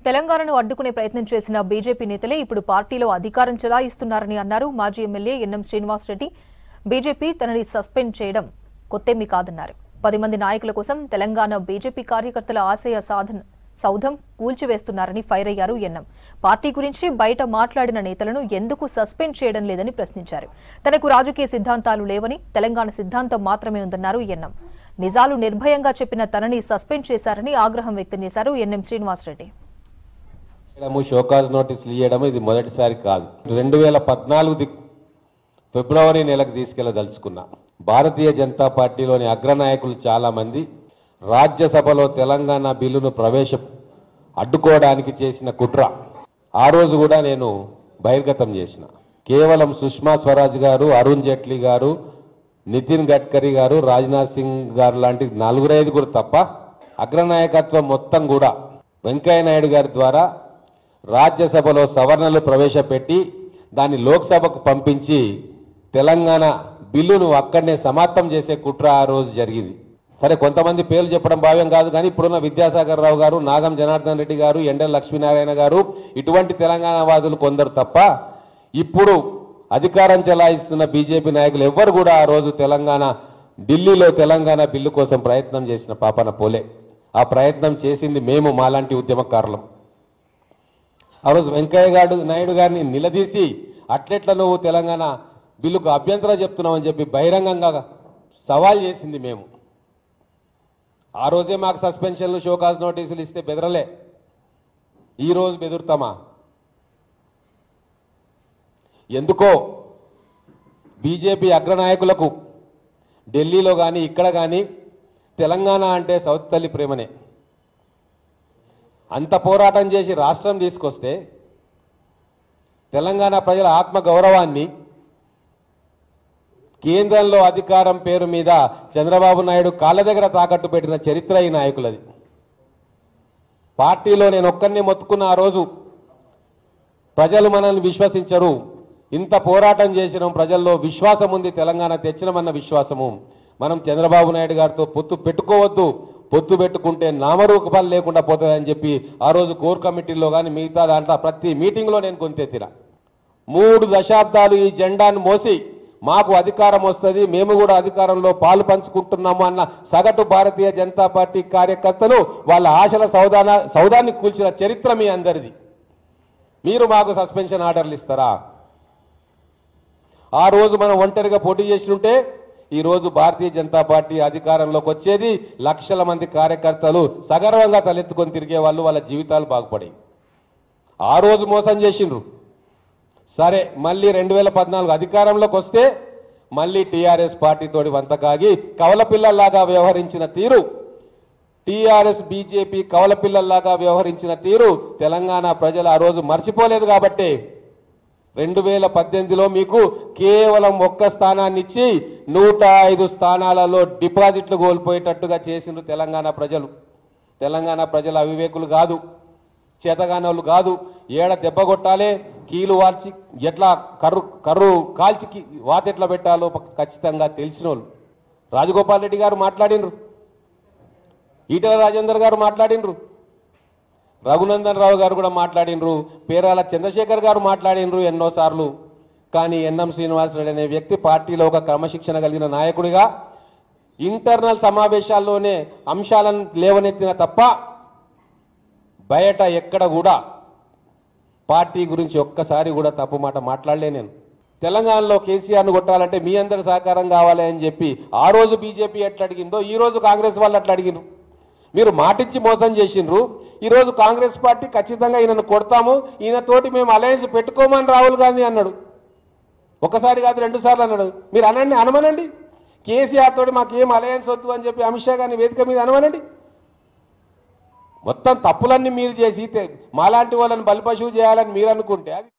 తెలంగాణను అడ్డుకునే ప్రయత్నం చేసిన బీజేపీ నేతలే ఇప్పుడు పార్టీలో అధికారం చెలాయిస్తున్నారని అన్నారు మాజీ ఎమ్మెల్యే ఎన్ఎం శ్రీనివాసరెడ్డి బీజేపీ తనని సస్పెండ్ చేయడం కొత్తేమీ కాదన్నారు పది మంది నాయకుల కోసం తెలంగాణ బీజేపీ కార్యకర్తల ఆశయ సాధన సౌధం కూల్చివేస్తున్నారని ఫైర్ అయ్యారు ఎన్నం పార్టీ గురించి బయట మాట్లాడిన నేతలను ఎందుకు సస్పెండ్ చేయడం లేదని ప్రశ్నించారు తనకు రాజకీయ సిద్ధాంతాలు లేవని తెలంగాణ సిద్ధాంతం మాత్రమే ఉందన్నారు ఎన్నం నిజాలు నిర్భయంగా చెప్పిన తనని సస్పెండ్ చేశారని ఆగ్రహం వ్యక్తం చేశారు ఎన్ఎం శ్రీనివాసరెడ్డి చేయడము షోకాజ్ నోటీసులు ఇవ్వడము ఇది మొదటిసారి కాదు రెండు వేల పద్నాలుగు ది- ఫిబ్రవరి నెలకు తీసుకెళ్లదలుచుకున్నా భారతీయ జనతా పార్టీలోని అగ్రనాయకులు చాలామంది రాజ్యసభలో తెలంగాణ బిల్లును ప్రవేశ అడ్డుకోవడానికి చేసిన కుట్ర ఆ రోజు కూడా నేను బహిర్గతం చేసిన కేవలం సుష్మా స్వరాజ్ గారు అరుణ్ జైట్లీ గారు నితిన్ గడ్కరీ గారు రాజ్నాథ్ సింగ్ గారు లాంటి నలుగురు ఐదుగురు తప్ప అగ్రనాయకత్వం మొత్తం కూడా వెంకయ్య నాయుడు గారి ద్వారా రాజ్యసభలో సవరణలు ప్రవేశపెట్టి దాన్ని లోక్సభకు పంపించి తెలంగాణ బిల్లును అక్కడనే సమాప్తం చేసే కుట్ర ఆ రోజు జరిగింది సరే కొంతమంది పేర్లు చెప్పడం భావ్యం కాదు కానీ ఇప్పుడున్న విద్యాసాగర్ రావు గారు నాగం జనార్దన్ రెడ్డి గారు ఎండల లక్ష్మీనారాయణ గారు ఇటువంటి తెలంగాణ వాదులు కొందరు తప్ప ఇప్పుడు అధికారం చెలాయిస్తున్న బీజేపీ నాయకులు ఎవ్వరు కూడా ఆ రోజు తెలంగాణ ఢిల్లీలో తెలంగాణ బిల్లు కోసం ప్రయత్నం చేసిన పాపన పోలే ఆ ప్రయత్నం చేసింది మేము మాలాంటి ఉద్యమకారులం ఆ రోజు వెంకయ్య గారు నాయుడు గారిని నిలదీసి అట్లెట్ల నువ్వు తెలంగాణ బిల్లుకు అభ్యంతరం చెప్తున్నావు అని చెప్పి బహిరంగంగా సవాల్ చేసింది మేము ఆ రోజే మాకు సస్పెన్షన్లు షోకాజ్ నోటీసులు ఇస్తే బెదరలే ఈ రోజు బెదురుతామా ఎందుకో బీజేపీ అగ్రనాయకులకు ఢిల్లీలో కానీ ఇక్కడ కానీ తెలంగాణ అంటే సౌత్ తల్లి ప్రేమనే అంత పోరాటం చేసి రాష్ట్రం తీసుకొస్తే తెలంగాణ ప్రజల ఆత్మ గౌరవాన్ని కేంద్రంలో అధికారం పేరు మీద చంద్రబాబు నాయుడు కాళ్ళ దగ్గర తాకట్టు పెట్టిన చరిత్ర ఈ నాయకులది పార్టీలో నేను ఒక్కరిని మొత్తుకున్న ఆ రోజు ప్రజలు మనల్ని విశ్వసించరు ఇంత పోరాటం చేసినాం ప్రజల్లో విశ్వాసం ఉంది తెలంగాణ తెచ్చినమన్న విశ్వాసము మనం చంద్రబాబు నాయుడు గారితో పొత్తు పెట్టుకోవద్దు పొత్తు పెట్టుకుంటే నామరూపాలు లేకుండా పోతుందని చెప్పి ఆ రోజు కోర్ కమిటీలో కానీ మిగతా దాంట్లో ప్రతి మీటింగ్లో నేను కొంతెత్తిన మూడు దశాబ్దాలు ఈ జెండాను మోసి మాకు అధికారం వస్తుంది మేము కూడా అధికారంలో పాలు పంచుకుంటున్నాము అన్న సగటు భారతీయ జనతా పార్టీ కార్యకర్తలు వాళ్ళ ఆశల సౌదాన సౌదాన్ని కూల్చిన చరిత్ర మీ అందరిది మీరు మాకు సస్పెన్షన్ ఆర్డర్లు ఇస్తారా ఆ రోజు మనం ఒంటరిగా పోటీ చేసినుంటే ఈ రోజు భారతీయ జనతా పార్టీ అధికారంలోకి వచ్చేది లక్షల మంది కార్యకర్తలు సగర్వంగా తలెత్తుకొని తిరిగే వాళ్ళు వాళ్ళ జీవితాలు బాగుపడాయి ఆ రోజు మోసం చేసిండ్రు సరే మళ్ళీ రెండు వేల పద్నాలుగు అధికారంలోకి వస్తే మళ్ళీ టీఆర్ఎస్ పార్టీతోటి వంతకాగి కవల పిల్లల్లాగా వ్యవహరించిన తీరు టీఆర్ఎస్ బీజేపీ కవల పిల్లల్లాగా వ్యవహరించిన తీరు తెలంగాణ ప్రజలు ఆ రోజు మర్చిపోలేదు కాబట్టి రెండు వేల పద్దెనిమిదిలో మీకు కేవలం ఒక్క స్థానాన్ని ఇచ్చి నూట ఐదు స్థానాలలో డిపాజిట్లు కోల్పోయేటట్టుగా చేసిండ్రు తెలంగాణ ప్రజలు తెలంగాణ ప్రజల అవివేకులు కాదు చేతగానోళ్ళు కాదు ఏడ దెబ్బ కొట్టాలే కీలు వాల్చి ఎట్లా కర్రు కర్రు కాల్చి కీ- వాత ఎట్లా పెట్టాలో ప- ఖచ్చితంగా తెలిసిన వాళ్ళు రాజగోపాల్ రెడ్డి గారు మాట్లాడినరు ఈటల రాజేందర్ గారు మాట్లాడినరు రఘునందన్ రావు గారు కూడా మాట్లాడినరు పేరాల చంద్రశేఖర్ గారు మాట్లాడినరు ఎన్నోసార్లు కానీ ఎన్ఎం శ్రీనివాసరెడ్డి అనే వ్యక్తి పార్టీలో ఒక క్రమశిక్షణ కలిగిన నాయకుడిగా ఇంటర్నల్ సమావేశాల్లోనే అంశాలను లేవనెత్తిన తప్ప బయట ఎక్కడ కూడా పార్టీ గురించి ఒక్కసారి కూడా తప్పు మాట మాట్లాడలే నేను తెలంగాణలో కేసీఆర్ను కొట్టాలంటే మీ అందరి సహకారం కావాలి అని చెప్పి ఆ రోజు బీజేపీ ఎట్లా అడిగిందో ఈ రోజు కాంగ్రెస్ వాళ్ళు అట్లా అడిగినారు మీరు మాటిచ్చి మోసం చేసిండ్రు ఈ రోజు కాంగ్రెస్ పార్టీ ఖచ్చితంగా ఈయనను కొడతాము ఈయనతోటి మేము అలయన్స్ పెట్టుకోమని రాహుల్ గాంధీ అన్నాడు ఒకసారి కాదు రెండు సార్లు అన్నాడు మీరు అనండి అనమనండి కేసీఆర్ తోటి మాకు ఏం అలయన్స్ వద్దు అని చెప్పి అమిత్ షా గారిని వేదిక మీద అనమనండి మొత్తం తప్పులన్నీ మీరు చేసి తె- మాలాంటి వాళ్ళని బలిపశువు చేయాలని మీరు అనుకుంటే అది